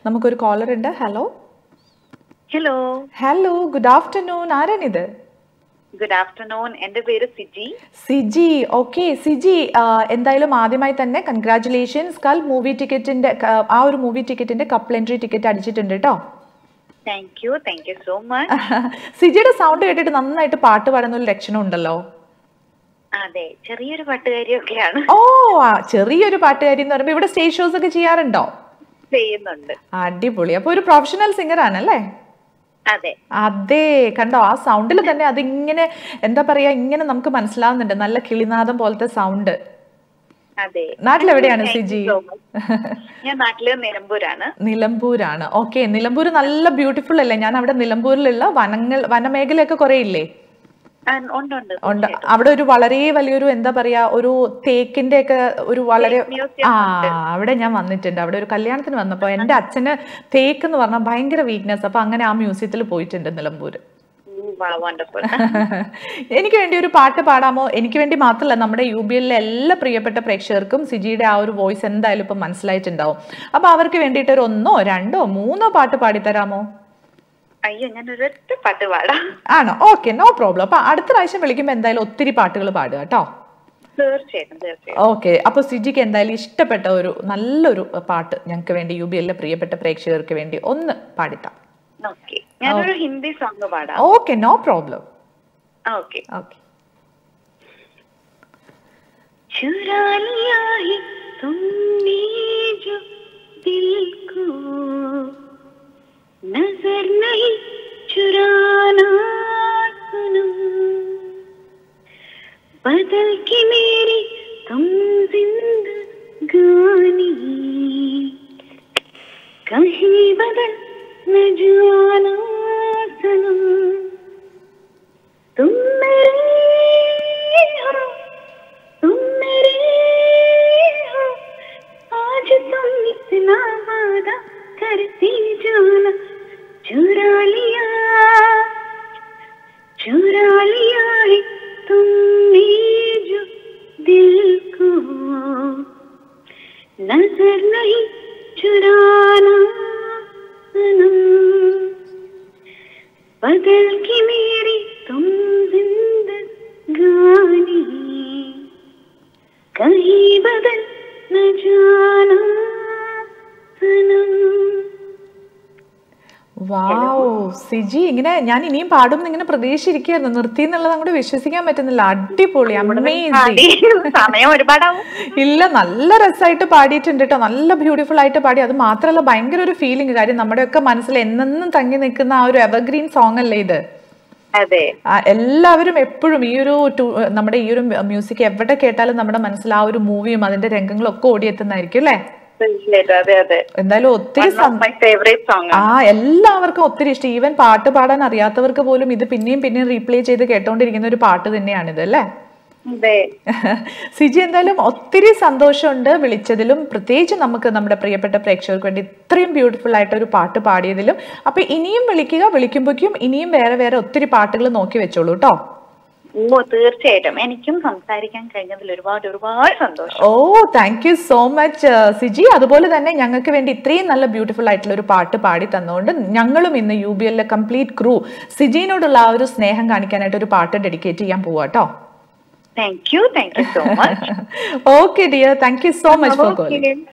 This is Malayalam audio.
നമുക്കൊരു കോളർ ഉണ്ട് hello hello hello good afternoon ആരാണിത് ഗുഡ് ആഫ്റ്റർനൂൺ എന്റെ പേര് സിജി സിജി ഓക്കെ സിജി ആ, എന്തായാലും ആദ്യമായി തന്നെ കൺഗ്രാറ്റുലേഷൻസ് കൽ മൂവി ടിക്കറ്റിന്റെ ആ ഒരു മൂവി ടിക്കറ്റിന്റെ കപ്പിൾ എൻട്രി ടിക്കറ്റ് അടിച്ചിട്ടുണ്ട് കേട്ടോ thank you thank you so much സിജിയുടെ സൗണ്ട് കേട്ടിട്ട് നന്നായിട്ട് പാട്ട് പാടുന്ന ഒരു ലക്ഷണം ഉണ്ടല്ലോ അതെ ചെറിയൊരു പാട്ടുകാരിയൊക്കെയാണ് ഓ ആ, ചെറിയൊരു പാട്ടുകാരി എന്ന് പറയുമ്പോൾ ഇവിടെ സ്റ്റേജ് ഷോസ് ഒക്കെ ചെയ്യാറുണ്ടോ ചെയ്യുന്നുണ്ട് അടിപൊളി അപ്പൊ ഒരു പ്രൊഫഷണൽ സിംഗർ ആണല്ലേ അതെ അതെ കണ്ടോ ആ സൗണ്ടിൽ തന്നെ അതിങ്ങനെ എന്താ പറയാ ഇങ്ങനെ നമുക്ക് മനസ്സിലാവുന്നുണ്ട് നല്ല കിളിനാദം പോലത്തെ സൗണ്ട് അതെ നാട്ടിലെവിടെയാണ് Thank you Siji so much. ഞാൻ നാട്ടില് നിലമ്പൂരാണ് നിലമ്പൂരാണ് ഓക്കെ നിലമ്പൂർ നല്ല ബ്യൂട്ടിഫുൾ അല്ലേ ഞാൻ അവിടെ നിലമ്പൂരിലുള്ള വനങ്ങൾ വനമേഖലയൊക്കെ കുറെ ഇല്ലേ ആ, ഉണ്ട് ഉണ്ട് ഉണ്ട് അവിടെ ഒരു വളരെ വലിയൊരു എന്താ പറയാ ഒരു തേക്കിന്റെ ഒക്കെ ഒരു വളരെ museum ആ അവിടെ ഞാൻ വന്നിട്ടുണ്ട് അവിടെ ഒരു കല്യാണത്തിന് വന്നപ്പോ എന്റെ അച്ഛന് തേക്ക് എന്ന് പറഞ്ഞാൽ ഭയങ്കര വീക്ക്നെസ് അപ്പൊ അങ്ങനെ ആ മ്യൂസിയത്തിൽ പോയിട്ടുണ്ട് നിലമ്പൂര് വണ്ടർഫുൾ എനിക്ക് വേണ്ടി ഒരു പാട്ട് പാടാമോ എനിക്ക് വേണ്ടി മാത്രമല്ല നമ്മുടെ യു ബി എല്ലിലെ എല്ലാ പ്രിയപ്പെട്ട പ്രേക്ഷകർക്കും സിജിയുടെ ആ ഒരു വോയിസ് എന്തായാലും ഇപ്പം മനസ്സിലായിട്ടുണ്ടാവും അപ്പൊ അവർക്ക് വേണ്ടിയിട്ട് ഒരു ഒന്നോ രണ്ടോ മൂന്നോ പാട്ട് പാടിത്തരാമോ അയ്യോ ഞാൻ ഒരൊറ്റ പാട്ട് പാടാം ആണോ ഓക്കെ നോ പ്രോബ്ലം അപ്പൊ അടുത്ത പ്രാവശ്യം വിളിക്കുമ്പോൾ എന്തായാലും ഒത്തിരി പാട്ടുകൾ പാടുക കേട്ടോ തീർച്ചയായിട്ടും തീർച്ചയായിട്ടും ഓക്കെ അപ്പോൾ സിജിക്ക് എന്തായാലും ഇഷ്ടപ്പെട്ട ഒരു നല്ലൊരു പാട്ട് ഞങ്ങൾക്ക് വേണ്ടി യു ബി എല്ലിലെ പ്രിയപ്പെട്ട പ്രേക്ഷകർക്ക് വേണ്ടി ഒന്ന് പാടിത്താം ഓക്കെ ഞാനൊരു ഹിന്ദി സോങ് പാടാം okay no problem okay okay चुरा लिया है तुमने जो दिल को नजर नहीं चुराना सनम बदल के मेरी तुम जिंदगानी कहीं बदल न जाना सनम तुम मेरे हो तुम मेरे हो आज तुम इतना वादा करती जाना चुरा लिया चुरा लिया है तुमने जो दिल को नजर नहीं चुराना सनम बदल की मेरी तुम जिंदगानी कहीं बदल न जाना सनम വാവ് സിജി ഇങ്ങനെ ഞാൻ ഇനിയും പാടും എന്ന് ഇങ്ങനെ പ്രതീക്ഷിച്ചിരിക്കുകയായിരുന്നു നിർത്തി എന്നുള്ളത് അങ്ങോട്ട് വിശ്വസിക്കാൻ പറ്റുന്നില്ല അടിപൊളി അമേസിങ് സമയം ഒരുപാടാവും ഇല്ല നല്ല രസമായിട്ട് പാടിയിട്ടുണ്ട് കേട്ടോ നല്ല ബ്യൂട്ടിഫുൾ ആയിട്ട് പാടി അത് മാത്രമല്ല ഭയങ്കര ഒരു ഫീലിംഗ് കാര്യം നമ്മുടെയൊക്കെ മനസ്സിൽ എന്നെന്നും തങ്ങി നിൽക്കുന്ന ആ ഒരു എവർഗ്രീൻ സോങ് അല്ലേ ഇത് അതെ ആ, എല്ലാവരും എപ്പോഴും ഈ ഒരു ടു- നമ്മുടെ ഈ ഒരു മ്യൂസിക് എവിടെ കേട്ടാലും നമ്മുടെ മനസ്സിൽ ആ ഒരു മൂവിയും അതിന്റെ രംഗങ്ങളും ഒക്കെ ഓടിയെത്തുന്നതായിരിക്കും അല്ലേ തീർച്ചയായിട്ടും അതെ അതെ എന്തായാലും ഒത്തിരി സം- മൈ ഫേവറേറ്റ് സോങ് ആ എല്ലാവർക്കും ഒത്തിരി ഇഷ്ടം ഈവൻ പാട്ട് പാടാൻ അറിയാത്തവർക്ക് പോലും ഇത് പിന്നെയും പിന്നെയും റീപ്ലേ ചെയ്ത് കേട്ടോണ്ടിരിക്കുന്ന ഒരു പാട്ട് തന്നെയാണിത് അല്ലേ അതെ സിജി എന്തായാലും ഒത്തിരി സന്തോഷമുണ്ട് വിളിച്ചതിലും പ്രത്യേകിച്ച് നമുക്ക് നമ്മുടെ പ്രിയപ്പെട്ട പ്രേക്ഷകർക്ക് വേണ്ടി ഇത്രയും ബ്യൂട്ടിഫുൾ ആയിട്ട് ഒരു പാട്ട് പാടിയതിലും അപ്പൊ ഇനിയും വിളിക്കുക വിളിക്കുമ്പോഴേക്കും ഇനിയും വേറെ വേറെ ഒത്തിരി പാട്ടുകൾ നോക്കി വെച്ചോളൂ കേട്ടോ ഓ തീർച്ചയായിട്ടും എനിക്കും സംസാരിക്കാൻ കഴിഞ്ഞതിൽ ഒരുപാട് ഒരുപാട് സന്തോഷം oh thank you so much Siji അതുപോലെ തന്നെ ഞങ്ങൾക്ക് വേണ്ടി ഇത്രയും നല്ല ബ്യൂട്ടിഫുൾ ആയിട്ടുള്ള ഒരു പാട്ട് പാടി തന്നുകൊണ്ട് ഞങ്ങളും ഇന്ന് യു ബി എല്ലിലെ കംപ്ലീറ്റ് ക്രൂ സിജിനോടുള്ള ആ ഒരു സ്നേഹം കാണിക്കാനായിട്ട് ഒരു പാട്ട് ഡെഡിക്കേറ്റ് ചെയ്യാൻ പോവാ കേട്ടോ thank you thank you so much okay dear thank you so much for calling okay